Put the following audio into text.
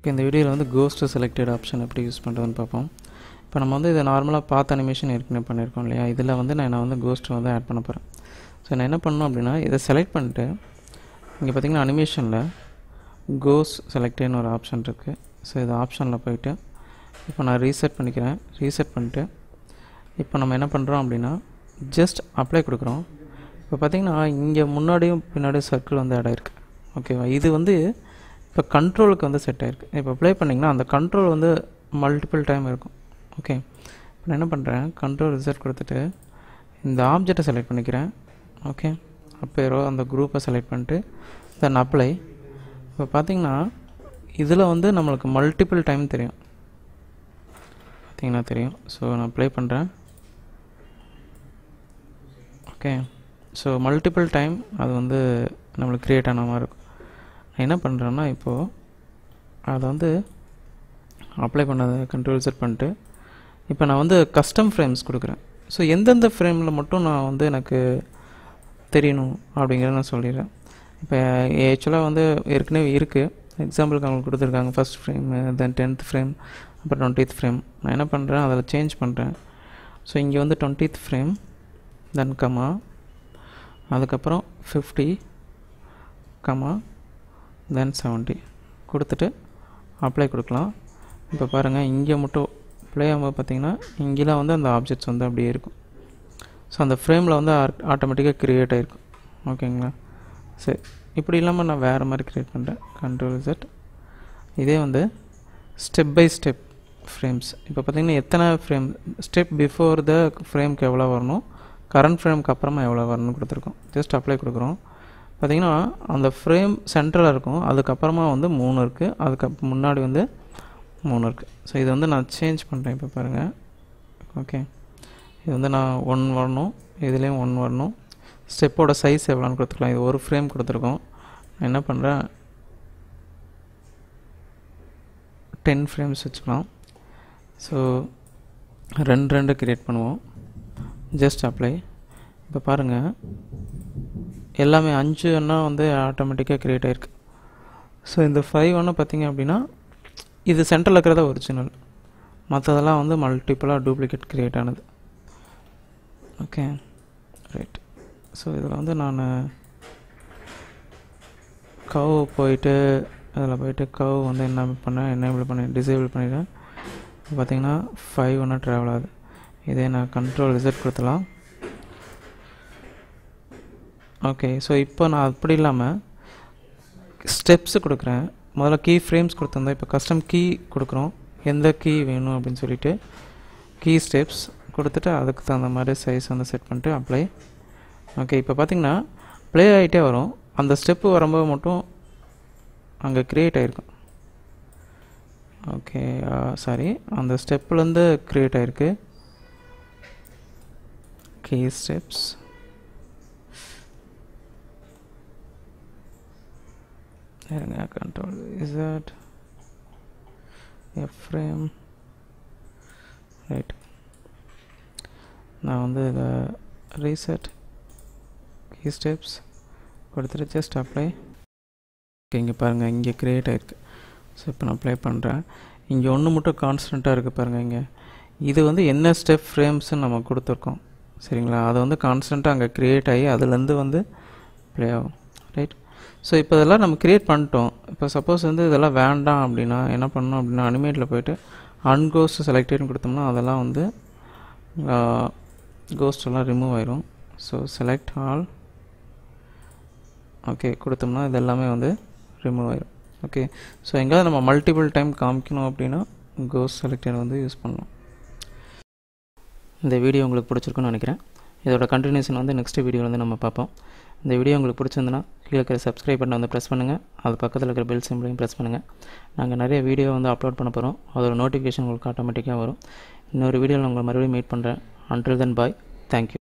இப்போ இந்த வீடியோவில் வந்து கோஸ்ட் செலக்டட் ஆப்ஷன் எப்படி யூஸ் பண்ணுறதுன்னு பார்ப்போம் இப்போ நம்ம வந்து இதை நார்மலாக பார்த்த அனிமேஷன் ஏற்கனவே பண்ணியிருக்கோம் இல்லையா இதில் வந்து நான் நான் வந்து கோஸ்ட் வந்து ஆட் பண்ண போகிறேன் ஸோ நான் என்ன பண்ணணும் அப்படின்னா இதை செலக்ட் பண்ணிட்டு இங்கே பார்த்தீங்கன்னா அனிமேஷனில் கோஸ் செலக்டட்னு ஒரு ஆப்ஷன் இருக்குது ஸோ இது ஆப்ஷனில் போயிட்டு இப்போ நான் ரீசெட் பண்ணிக்கிறேன் ரீசெட் பண்ணிட்டு இப்போ நம்ம என்ன பண்ணுறோம் அப்படின்னா ஜஸ்ட் அப்ளை கொடுக்குறோம் இப்போ பார்த்தீங்கன்னா இங்கே முன்னாடியும் பின்னாடியும் சர்க்கிள் வந்து ஆட் ஆயிருக்கு ஓகேவா இது வந்து இப்போ கண்ட்ரோலுக்கு வந்து செட் ஆயிருக்கு இப்போ அப்ளை பண்ணிங்கன்னா அந்த கண்ட்ரோல் வந்து மல்டிபிள் டைம் இருக்கும் ஓகே இப்போ நான் என்ன பண்ணுறேன் கண்ட்ரோல் ரிசல்ட் கொடுத்துட்டு இந்த ஆப்ஜெக்டை செலக்ட் பண்ணிக்கிறேன் ஓகே அப்பேரோ அந்த குரூப்பை செலக்ட் பண்ணிட்டு தென் அப்ளை இப்போ பார்த்தீங்கன்னா இதில் வந்து நம்மளுக்கு மல்டிபிள் டைம் தெரியும் பார்த்தீங்கன்னா தெரியும் ஸோ நான் அப்ளை பண்ணுறேன் ஓகே ஸோ மல்டிபிள் டைம் அது வந்து நம்மளுக்கு க்ரியேட் ஆன மாதிரி இருக்கும் நான் என்ன பண்ணுறேன்னா இப்போது அதை வந்து அப்ளை பண்ணதை கண்ட்ரோல் செட் பண்ணிட்டு இப்போ நான் வந்து கஸ்டம் ஃப்ரேம்ஸ் கொடுக்குறேன் ஸோ எந்தெந்த ஃப்ரேமில் மட்டும் நான் வந்து எனக்கு தெரியணும் அப்படிங்கிறத நான் சொல்லிடுறேன் இப்போ ஆக்சுவலாக வந்து ஏற்கனவே இருக்குது எக்ஸாம்பிளுக்கு அவங்களுக்கு கொடுத்துருக்காங்க first frame then tenth frame அப்புறம் டுவெண்ட்டித் ஃப்ரேம் நான் என்ன பண்ணுறேன் அதில் சேஞ்ச் பண்ணுறேன் ஸோ இங்கே வந்து டுவெண்ட்டித் ஃப்ரேம் தென் கமா அதுக்கப்புறம் ஃபிஃப்டி கமா தென் செவன்ட்டி கொடுத்துட்டு அப்ளை கொடுக்கலாம் இப்போ பாருங்கள் இங்கே மட்டும் ப்ளே ஆகும்போது பார்த்தீங்கன்னா இங்கெலாம் வந்து அந்த ஆப்ஜெக்ட்ஸ் வந்து அப்படியே இருக்கும் ஸோ அந்த ஃப்ரேமில் வந்து ஆட்டோமேட்டிக்காக க்ரியேட் ஆகிருக்கும் ஓகேங்களா சரி இப்படி இல்லாமல் நான் வேறு மாதிரி க்ரியேட் பண்ணுறேன் கண்ட்ரோல் செட் இதே வந்து ஸ்டெப் பை ஸ்டெப் ஃப்ரேம்ஸ் இப்போ பார்த்தீங்கன்னா எத்தனை ஃப்ரேம் ஸ்டெப் பிஃபோர் த ஃப்ரேம்க்கு எவ்வளோ வரணும் கரண்ட் ஃப்ரேம்க்கு அப்புறமா எவ்வளோ வரணும்னு கொடுத்துருக்கோம் ஜஸ்ட் அப்ளை கொடுக்குறோம் பார்த்திங்கன்னா அந்த ஃப்ரேம் சென்டரில் இருக்கும் அதுக்கப்புறமா வந்து மூணு இருக்குது அதுக்கு முன்னாடி வந்து மூணு இருக்குது ஸோ இது வந்து நான் சேஞ்ச் பண்ணுறேன் இப்போ பாருங்கள் ஓகே இது வந்து நான் ஒன் வரணும் இதுலேயும் ஒன் வரணும் ஸ்டெப்போட சைஸ் எவ்வளோன்னு கொடுத்துக்கலாம் இது ஒரு ஃப்ரேம் கொடுத்துருக்கோம் நான் என்ன பண்ணுறேன் டென் ஃப்ரேம்ஸ் வச்சுக்கலாம் ஸோ ரெண்டு ரெண்டு க்ரியேட் பண்ணுவோம் ஜஸ்ட் அப்ளை இப்போ பாருங்கள் எல்லாமே அஞ்சு ஒன்றா வந்து ஆட்டோமேட்டிக்காக க்ரியேட் ஆகிருக்கு ஸோ இந்த ஃபைவ் ஒன்று பார்த்தீங்க அப்படின்னா இது சென்டரில் இருக்கிறத ஒரிஜினல் மற்றதெல்லாம் வந்து மல்டிப்புளாக டூப்ளிகேட் க்ரியேட் ஆனது ஓகே ரைட் ஸோ இதில் வந்து நான் கவ் போயிட்டு அதில் போயிட்டு கவ் வந்து என்ன பண்ணேன் என்னேபிள் பண்ணி டிசேபிள் பண்ணிடுறேன் பார்த்தீங்கன்னா ஃபைவ் ஒன்று ட்ராவல் ஆகுது இதே நான் கண்ட்ரோல் ரிசல்ட் கொடுத்தலாம் ஓகே ஸோ இப்போ நான் அப்படி இல்லாமல் ஸ்டெப்ஸு கொடுக்குறேன் முதல்ல கீ ஃப்ரேம்ஸ் கொடுத்துருந்தேன் இப்போ கஸ்டம் கீ கொடுக்குறோம் எந்த கீ வேணும் அப்படின்னு சொல்லிட்டு கீ ஸ்டெப்ஸ் கொடுத்துட்டு அதுக்கு தகுந்த மாதிரி சைஸ் வந்து செட் பண்ணிட்டு அப்ளை ஓகே இப்போ பார்த்தீங்கன்னா ப்ளே ஆகிட்டே வரும் அந்த ஸ்டெப்பு வரும்போது மட்டும் அங்கே க்ரியேட் ஆகிருக்கும் ஓகே சாரி அந்த ஸ்டெப்லேருந்து க்ரியேட் ஆகிருக்கு கீ ஸ்டெப்ஸ் இருங்க control Z F frame right நான் வந்து இதை ரீசெட் கீ ஸ்டெப்ஸ் கொடுத்துட்டு ஜஸ்ட் அப்ளை ஓகே இங்கே பாருங்கள் இங்கே க்ரியேட் ஆகிருக்கு ஸோ இப்போ நான் அப்ளை பண்ணுறேன் இங்கே ஒன்று மட்டும் கான்ஸ்டண்ட்டாக இருக்குது பாருங்கள் இங்கே இது வந்து என்ன ஸ்டெப் ஃப்ரேம்ஸ்ன்னு நம்ம கொடுத்துருக்கோம் சரிங்களா அது வந்து கான்ஸ்டண்ட்டாக அங்கே க்ரியேட் ஆகி அதுலேருந்து வந்து ப்ளே ஆகும் ரைட் ஸோ இப்போ இதெல்லாம் நம்ம க்ரியேட் பண்ணிட்டோம் இப்போ சப்போஸ் வந்து இதெல்லாம் வேண்டாம் அப்படின்னா என்ன பண்ணணும் அப்படின்னா அனிமேட்டில் போயிட்டு அன்கோஸ்ட் செலக்டட்னு கொடுத்தோம்னா அதெல்லாம் வந்து கோஸ்ட் எல்லாம் ரிமூவ் ஆயிரும் ஸோ செலக்ட் ஆல் ஓகே கொடுத்தோம்னா இது எல்லாமே வந்து ரிமூவ் ஆயிரும் ஓகே ஸோ எங்கேயாவது நம்ம மல்டிபிள் டைம் காமிக்கணும் அப்படின்னா கோஸ்ட் செலக்டட் வந்து யூஸ் பண்ணலாம் இந்த வீடியோ உங்களுக்கு பிடிச்சிருக்குன்னு நினைக்கிறேன் இதோட கண்டினியூஷன் வந்து நெக்ஸ்ட் வீடியோ வந்து நம்ம பார்ப்போம் இந்த வீடியோ உங்களுக்கு பிடிச்சிருந்துன்னா கீழே இருக்கிற சப்ஸ்கிரைப் பட்டனை வந்து ப்ரெஸ் பண்ணுங்கள் அது பக்கத்தில் இருக்கிற பெல் சிம்பிளையும் ப்ரெஸ் பண்ணுங்கள் நாங்கள் நிறைய வீடியோ வந்து அப்லோட் பண்ண போகிறோம் அதோட நோட்டிஃபிகேஷன் உங்களுக்கு ஆட்டோமேட்டிக்காக வரும் இன்னொரு வீடியோவில் உங்களை மறுபடியும் மீட் பண்ணுறேன் அன்டில் தென் பாய் தேங்க்யூ